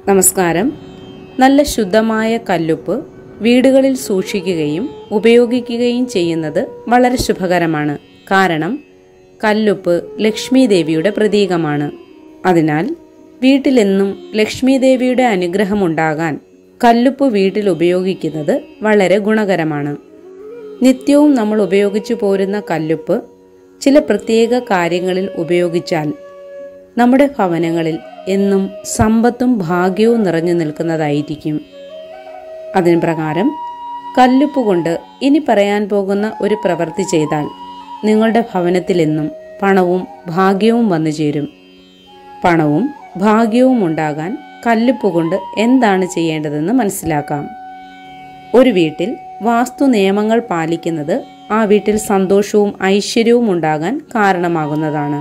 നമസ്കാരം നല്ല ശുദ്ധമായ കല്ലുപ്പ് വീടുകളിൽ സൂക്ഷിക്കുകയും ഉപയോഗിക്കുകയും ചെയ്യുന്നത് വളരെ ശുഭകരമാണ് കാരണം കല്ലുപ്പ് ലക്ഷ്മി ദേവിയുടെ പ്രതീകമാണ് അതിനാൽ വീട്ടിലെന്നും ലക്ഷ്മി ദേവിയുടെ അനുഗ്രഹമുണ്ടാകാൻ കല്ലുപ്പ് വീട്ടിൽ ഉപയോഗിക്കുന്നത് വളരെ ഗുണകരമാണ് നിത്യവും നമ്മൾ ഉപയോഗിച്ചു പോരുന്ന കല്ലുപ്പ് ചില പ്രത്യേക കാര്യങ്ങളിൽ ഉപയോഗിച്ചാൽ നമ്മുടെ ഭവനങ്ങളിൽ എന്നും സമ്പത്തും ഭാഗ്യവും നിറഞ്ഞു നിൽക്കുന്നതായിരിക്കും അതിന് പ്രകാരം കല്ലുപ്പ് കൊണ്ട് ഇനി പറയാൻ പോകുന്ന ഒരു പ്രവൃത്തി ചെയ്താൽ നിങ്ങളുടെ ഭവനത്തിലെന്നും പണവും ഭാഗ്യവും വന്നു ചേരും പണവും ഭാഗ്യവും ഉണ്ടാകാൻ കല്ലുപ്പ് കൊണ്ട് എന്താണ് ചെയ്യേണ്ടതെന്ന് മനസ്സിലാക്കാം ഒരു വീട്ടിൽ വാസ്തു നിയമങ്ങൾ പാലിക്കുന്നത് ആ വീട്ടിൽ സന്തോഷവും ഐശ്വര്യവും ഉണ്ടാകാൻ കാരണമാകുന്നതാണ്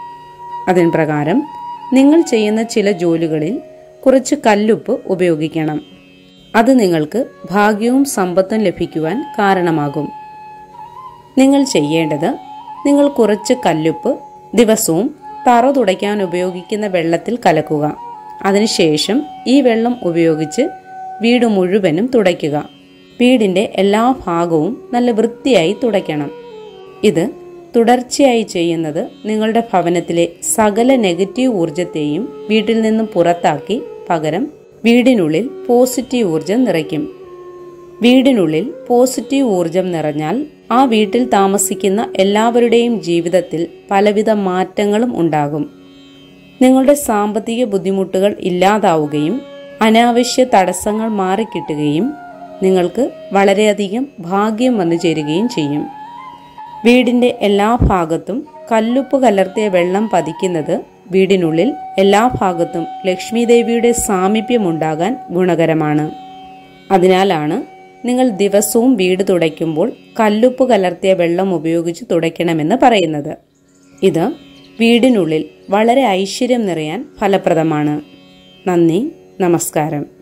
അതിന് പ്രകാരം നിങ്ങൾ ചെയ്യുന്ന ചില ജോലികളിൽ കുറച്ച് കല്ലുപ്പ് ഉപയോഗിക്കണം അത് നിങ്ങൾക്ക് ഭാഗ്യവും സമ്പത്തും ലഭിക്കുവാൻ കാരണമാകും നിങ്ങൾ ചെയ്യേണ്ടത് നിങ്ങൾ കുറച്ച് കല്ലുപ്പ് ദിവസവും തറ തുടയ്ക്കാൻ ഉപയോഗിക്കുന്ന വെള്ളത്തിൽ കലക്കുക അതിനുശേഷം ഈ വെള്ളം ഉപയോഗിച്ച് വീട് മുഴുവനും തുടയ്ക്കുക വീടിന്റെ എല്ലാ ഭാഗവും നല്ല വൃത്തിയായി തുടയ്ക്കണം ഇത് തുടർച്ചയായി ചെയ്യുന്നത് നിങ്ങളുടെ ഭവനത്തിലെ സകല നെഗറ്റീവ് ഊർജത്തെയും വീട്ടിൽ നിന്നും പുറത്താക്കി പകരം വീടിനുള്ളിൽ പോസിറ്റീവ് ഊർജം നിറയ്ക്കും വീടിനുള്ളിൽ പോസിറ്റീവ് ഊർജം നിറഞ്ഞാൽ ആ വീട്ടിൽ താമസിക്കുന്ന എല്ലാവരുടെയും ജീവിതത്തിൽ പലവിധ മാറ്റങ്ങളും ഉണ്ടാകും നിങ്ങളുടെ സാമ്പത്തിക ബുദ്ധിമുട്ടുകൾ ഇല്ലാതാവുകയും അനാവശ്യ തടസ്സങ്ങൾ മാറിക്കിട്ടുകയും നിങ്ങൾക്ക് വളരെയധികം ഭാഗ്യം വന്നു ചേരുകയും ചെയ്യും വീടിന്റെ എല്ലാ ഭാഗത്തും കല്ലുപ്പ് കലർത്തിയ വെള്ളം പതിക്കുന്നത് വീടിനുള്ളിൽ എല്ലാ ഭാഗത്തും ലക്ഷ്മി ദേവിയുടെ സാമീപ്യമുണ്ടാകാൻ ഗുണകരമാണ് അതിനാലാണ് നിങ്ങൾ ദിവസവും വീട് തുടയ്ക്കുമ്പോൾ കല്ലുപ്പ് കലർത്തിയ വെള്ളം ഉപയോഗിച്ച് തുടയ്ക്കണമെന്ന് പറയുന്നത് ഇത് വീടിനുള്ളിൽ വളരെ ഐശ്വര്യം നിറയാൻ ഫലപ്രദമാണ് നന്ദി നമസ്കാരം